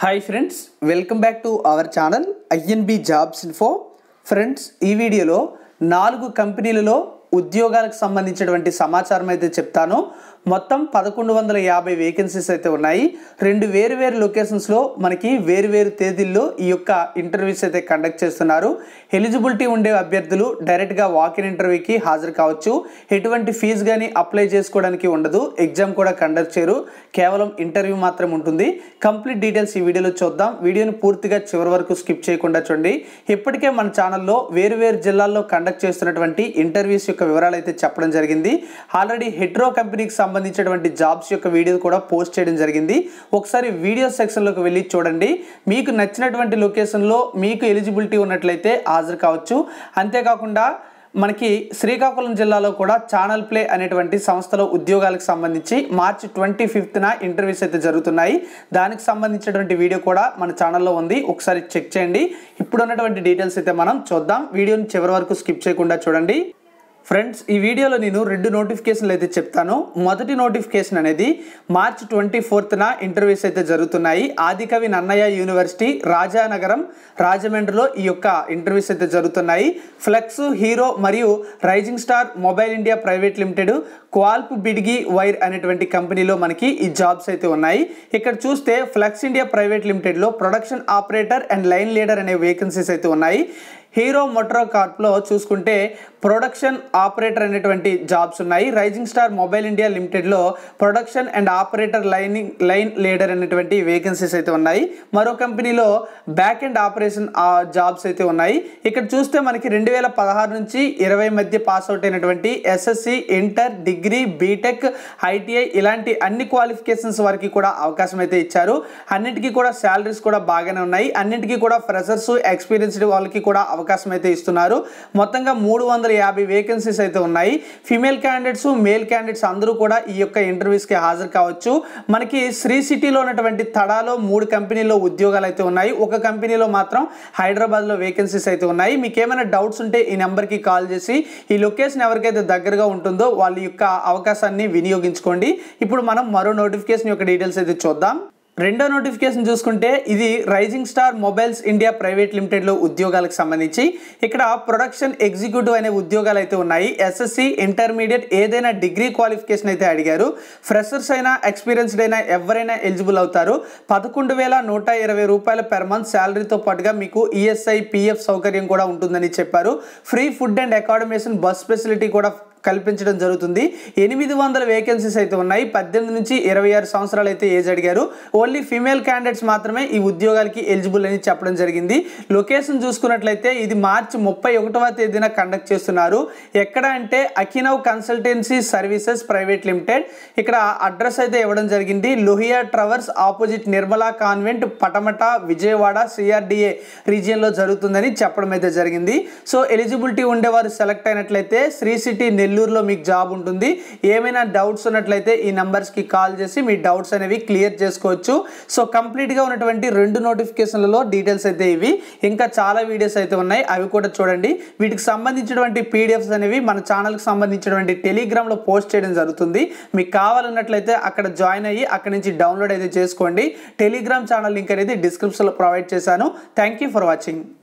hi friends welcome back to our channel INB jobs info friends ఈ వీడియోలో నాలుగు కంపెనీలలో ఉద్యోగాలకు సంబంధించినటువంటి సమాచారం అయితే చెప్తాను మొత్తం పదకొండు వందల యాభై వేకెన్సీస్ అయితే ఉన్నాయి రెండు వేరు వేరు లొకేషన్స్లో మనకి వేరు వేరు తేదీల్లో ఈ యొక్క ఇంటర్వ్యూస్ అయితే కండక్ట్ చేస్తున్నారు ఎలిజిబిలిటీ ఉండే అభ్యర్థులు డైరెక్ట్గా వాకిన్ ఇంటర్వ్యూకి హాజరు కావచ్చు ఎటువంటి ఫీజు కానీ అప్లై చేసుకోవడానికి ఉండదు ఎగ్జామ్ కూడా కండక్ట్ చేయరు కేవలం ఇంటర్వ్యూ మాత్రం ఉంటుంది కంప్లీట్ డీటెయిల్స్ ఈ వీడియోలో చూద్దాం వీడియోని పూర్తిగా చివరి వరకు స్కిప్ చేయకుండా చూడండి ఇప్పటికే మన ఛానల్లో వేరు వేరు జిల్లాల్లో కండక్ట్ చేస్తున్నటువంటి ఇంటర్వ్యూస్ యొక్క వివరాలు అయితే చెప్పడం జరిగింది ఆల్రెడీ హెట్రో కంపెనీకి సంబంధించినటువంటి జాబ్స్ యొక్క వీడియో కూడా పోస్ట్ చేయడం జరిగింది ఒకసారి వీడియో సెక్షన్లోకి వెళ్ళి చూడండి మీకు నచ్చినటువంటి లొకేషన్లో మీకు ఎలిజిబిలిటీ ఉన్నట్లయితే హాజరు కావచ్చు అంతేకాకుండా మనకి శ్రీకాకుళం జిల్లాలో కూడా ఛానల్ ప్లే అనేటువంటి సంస్థలో ఉద్యోగాలకు సంబంధించి మార్చి ట్వంటీ ఫిఫ్త్న ఇంటర్వ్యూస్ అయితే జరుగుతున్నాయి దానికి సంబంధించినటువంటి వీడియో కూడా మన ఛానల్లో ఉంది ఒకసారి చెక్ చేయండి ఇప్పుడు ఉన్నటువంటి డీటెయిల్స్ అయితే మనం చూద్దాం వీడియోని చివరి వరకు స్కిప్ చేయకుండా చూడండి ఫ్రెండ్స్ ఈ వీడియోలో నేను రెండు నోటిఫికేషన్లు అయితే చెప్తాను మొదటి నోటిఫికేషన్ అనేది మార్చ్ ట్వంటీ ఫోర్త్న ఇంటర్వ్యూస్ అయితే జరుగుతున్నాయి ఆదికవి నన్నయ్య యూనివర్సిటీ రాజానగరం రాజమండ్రిలో ఈ యొక్క ఇంటర్వ్యూస్ అయితే జరుగుతున్నాయి ఫ్లెక్స్ హీరో మరియు Rising Star Mobile India Private Limited క్వాల్ప్ బిడ్గి వైర్ అనేటువంటి కంపెనీలో మనకి ఈ జాబ్స్ అయితే ఉన్నాయి ఇక్కడ చూస్తే ఫ్లెక్స్ ఇండియా ప్రైవేట్ లిమిటెడ్లో production operator and line leader అనే వేకెన్సీస్ అయితే ఉన్నాయి హీరో మోటారో కార్ప్లో చూసుకుంటే ప్రొడక్షన్ ఆపరేటర్ అనేటువంటి జాబ్స్ ఉన్నాయి రైజింగ్ స్టార్ మొబైల్ ఇండియా లిమిటెడ్లో production and operator lining line leader అనేటువంటి వేకెన్సీస్ అయితే ఉన్నాయి మరో కంపెనీలో బ్యాక్ అండ్ ఆపరేషన్ జాబ్స్ అయితే ఉన్నాయి ఇక్కడ చూస్తే మనకి రెండు వేల పదహారు నుంచి ఇరవై మధ్య పాస్ అవుట్ అయినటువంటి SSC inter degree BTech ITI ఇలాంటి అన్ని క్వాలిఫికేషన్స్ వారికి కూడా అవకాశం అయితే ఇచ్చారు అన్నిటికీ కూడా శాలరీస్ కూడా బాగానే ఉన్నాయి అన్నిటికీ కూడా ఫ్రెషర్స్ ఎక్స్పీరియన్స్డ్ వాళ్ళకి కూడా అవకాశం అయితే ఇస్తున్నారు మొత్తంగా మూడు వందల యాభై వేకెన్సీస్ అయితే ఉన్నాయి ఫిమేల్ క్యాండిడేట్స్ మేల్ క్యాండిడేట్స్ అందరూ కూడా ఈ యొక్క ఇంటర్వ్యూస్కి హాజరు కావచ్చు మనకి శ్రీ సిటీలో ఉన్నటువంటి తడాలో మూడు కంపెనీలో ఉద్యోగాలు అయితే ఉన్నాయి ఒక కంపెనీలో మాత్రం హైదరాబాద్లో వేకెన్సీస్ అయితే ఉన్నాయి మీకు ఏమైనా డౌట్స్ ఉంటే ఈ నెంబర్కి కాల్ చేసి ఈ లొకేషన్ ఎవరికైతే దగ్గరగా ఉంటుందో వాళ్ళ యొక్క అవకాశాన్ని వినియోగించుకోండి ఇప్పుడు మనం మరో నోటిఫికేషన్ యొక్క డీటెయిల్స్ అయితే చూద్దాం రెండో నోటిఫికేషన్ చూసుకుంటే ఇది Rising Star Mobiles India Private లిమిటెడ్లో ఉద్యోగాలకు సంబంధించి ఇక్కడ ప్రొడక్షన్ ఎగ్జిక్యూటివ్ అనే ఉద్యోగాలు అయితే ఉన్నాయి ఎస్ఎస్సి ఇంటర్మీడియట్ ఏదైనా డిగ్రీ క్వాలిఫికేషన్ అయితే అడిగారు ఫ్రెషర్స్ అయినా ఎక్స్పీరియన్స్డ్ అయినా ఎవరైనా ఎలిజిబుల్ అవుతారు పదకొండు వేల నూట ఇరవై రూపాయల పెర్ మంత్ శాలరీతో పాటుగా మీకు ఈఎస్ఐ పిఎఫ్ సౌకర్యం కూడా ఉంటుందని చెప్పారు free food and accommodation bus facility కూడా కల్పించడం జరుగుతుంది ఎనిమిది వందల వేకెన్సీస్ అయితే ఉన్నాయి పద్దెనిమిది నుంచి ఇరవై ఆరు సంవత్సరాలు అయితే ఏజ్ అడిగారు ఓన్లీ ఫీమేల్ క్యాండిడేట్స్ మాత్రమే ఈ ఉద్యోగాలకి ఎలిజిబుల్ అని చెప్పడం జరిగింది లొకేషన్ చూసుకున్నట్లయితే ఇది మార్చి ముప్పై ఒకటవ తేదీన కండక్ట్ చేస్తున్నారు ఎక్కడ అంటే Akinav consultancy services private limited ఇక్కడ అడ్రస్ అయితే ఇవ్వడం జరిగింది లోహియా ట్రవర్స్ opposite Nirmala convent Patamata Vijayawada CRDA రీజియన్లో జరుగుతుందని చెప్పడం అయితే జరిగింది సో ఎలిజిబిలిటీ ఉండేవారు సెలెక్ట్ అయినట్లయితే శ్రీ సిటీ నెల్లూరులో మీకు జాబ్ ఉంటుంది ఏమైనా డౌట్స్ ఉన్నట్లయితే ఈ నెంబర్స్కి కాల్ చేసి మీ డౌట్స్ అనేవి క్లియర్ చేసుకోవచ్చు సో కంప్లీట్గా ఉన్నటువంటి రెండు నోటిఫికేషన్లలో డీటెయిల్స్ అయితే ఇవి ఇంకా చాలా వీడియోస్ అయితే ఉన్నాయి అవి కూడా చూడండి వీటికి సంబంధించినటువంటి పీడిఎఫ్స్ అనేవి మన ఛానల్కి సంబంధించినటువంటి టెలిగ్రామ్లో పోస్ట్ చేయడం జరుగుతుంది మీకు కావాలన్నట్లయితే అక్కడ జాయిన్ అయ్యి అక్కడ నుంచి డౌన్లోడ్ అయితే చేసుకోండి టెలిగ్రామ్ ఛానల్ లింక్ అనేది డిస్క్రిప్షన్లో ప్రొవైడ్ చేశాను థ్యాంక్ యూ ఫర్ వాచింగ్